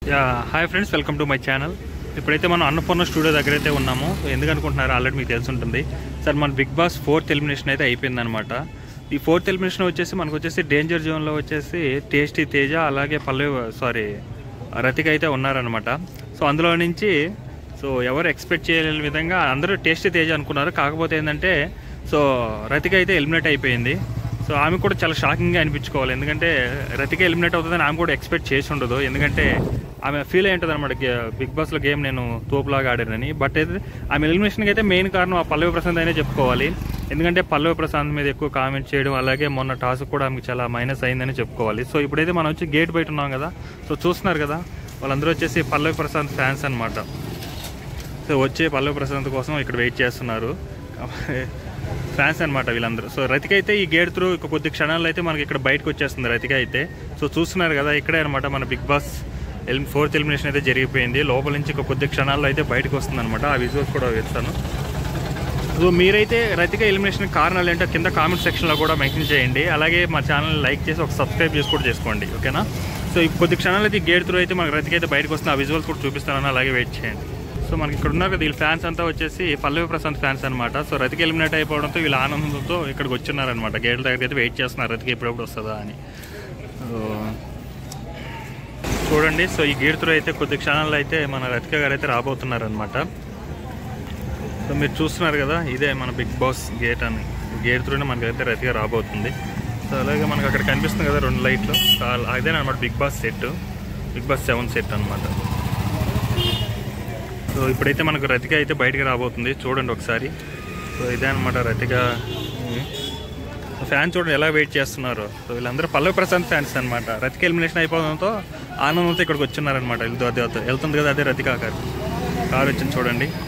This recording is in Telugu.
yeah hi friends welcome to my channel ఇప్పుడైతే మనం అన్నపూర్ణ స్టూడియో దగ్గర అయితే ఉన్నాము సో ఎందుకు అనుకుంటున్నారు ఆల్రెడీ మీకు తెలిసి ఉంటుంది సార్ మన బిగ్ బాస్ ఫోర్త్ ఎలిమినేషన్ అయితే అయిపోయిందనమాట ఈ ఫోర్త్ ఎలిమినేషన్ వచ్చేసి మనకు వచ్చేసి డేంజర్ జోన్లో వచ్చేసి టేస్టీ తేజ అలాగే పల్లవి సారీ రతిక అయితే ఉన్నారనమాట సో అందులో నుంచి సో ఎవరు ఎక్స్పెక్ట్ చేయలేని విధంగా అందరూ టేస్టీ తేజ అనుకున్నారు కాకపోతే ఏంటంటే సో రతిక అయితే ఎలిమినేట్ అయిపోయింది సో ఆమె కూడా చాలా షాకింగ్గా అనిపించుకోవాలి ఎందుకంటే రతిక ఎలిమినేట్ అవుతుందని ఆమె కూడా ఎక్స్పెక్ట్ చేసి ఉండదు ఎందుకంటే ఆమె ఫీల్ అయి ఉంటుంది అనమాట బిగ్ బాస్లో గేమ్ నేను తోపులాగా ఆడానని బట్ అయితే ఆమె ఎలిమినేషన్కి అయితే మెయిన్ కారణం ఆ పల్లవి ప్రశాంత్ అయినా చెప్పుకోవాలి ఎందుకంటే పల్లవి ప్రశాంత్ మీద ఎక్కువ కామెంట్ చేయడం అలాగే మొన్న టాస్క్ కూడా ఆమెకు చాలా మైనస్ అయిందని చెప్పుకోవాలి సో ఇప్పుడైతే మనం వచ్చి గేట్ బయట ఉన్నాం కదా సో చూస్తున్నారు కదా వాళ్ళందరూ వచ్చేసి పల్లవి ప్రశాంత్ ఫ్యాన్స్ అనమాట సో వచ్చే పల్లవి ప్రశాంత్ కోసం ఇక్కడ వెయిట్ చేస్తున్నారు ఫ్యాన్స్ అనమాట వీళ్ళందరూ సో రతిక అయితే ఈ గేట్ త్రూ ఇక కొద్ది క్షణాల్లో అయితే మనకి ఇక్కడ బయటకు వచ్చేస్తుంది రతిక అయితే సో చూస్తున్నారు కదా ఇక్కడే అనమాట మన బిగ్ బాస్ ఎల్ ఫోర్త్ ఎలిమినేషన్ అయితే జరిగిపోయింది లోపల నుంచి ఒక కొద్ది క్షణాల్లో అయితే బయటకు వస్తుంది అనమాట ఆ విజువల్స్ కూడా వేస్తాను సో మీరైతే రతిక ఎలిమినేషన్ కారణాలు ఏంటో కింద కామెంట్ సెక్షన్లో కూడా మెన్షన్ చేయండి అలాగే మా ఛానల్ లైక్ చేసి ఒక సబ్స్క్రైబ్ చేసి కూడా చేసుకోండి ఓకేనా సో ఈ కొద్ది క్షణాలు అయితే గేట్ త్రూ అయితే మనకి రతిక అయితే బయటకు వస్తుంది ఆ విజువల్స్ కూడా చూపిస్తానని అలాగే వెయిట్ చేయండి సో మనకి ఇక్కడ ఉన్నారు కదా వీళ్ళ ఫ్యాన్స్ అంతా వచ్చేసి పల్లవి ప్రశాంత్ ఫ్యాన్స్ అనమాట సో రతికి ఎలిమినేట్ అయిపోవడంతో వీళ్ళ ఆనందంతో ఇక్కడికి వచ్చినారనమాట గేట్ల దగ్గరికి అయితే వెయిట్ చేస్తున్నారు రతికి ఎప్పుడెప్పుడు వస్తుందా అని సో చూడండి సో ఈ గేట్ త్రూ అయితే కొద్ది క్షణాల్లో అయితే మన రతిక గారు అయితే రాబోతున్నారనమాట సో మీరు చూస్తున్నారు కదా ఇదే మన బిగ్ బాస్ గేట్ అని గేట్ త్రూనే మనకైతే రతిగా రాబోతుంది సో అలాగే మనకు అక్కడ కనిపిస్తుంది కదా రెండు లైట్లు అదేనమాట Bigg Boss set Bigg Boss seven set అనమాట సో ఇప్పుడైతే మనకు రతిక అయితే బయటికి రాబోతుంది చూడండి ఒకసారి సో ఇదే అనమాట రతిక ఫ్యాన్ చూడండి ఎలా వెయిట్ చేస్తున్నారు సో వీళ్ళందరూ పల్లవి ప్రశాంత్ ఫ్యాన్స్ అనమాట రతిక ఎలిమినేషన్ అయిపోవడంతో ఆనందంతో ఇక్కడికి వచ్చినారనమాట వెళ్తూ అదే వెళ్తుంది కదా అదే రతిక కారు కారు వచ్చింది చూడండి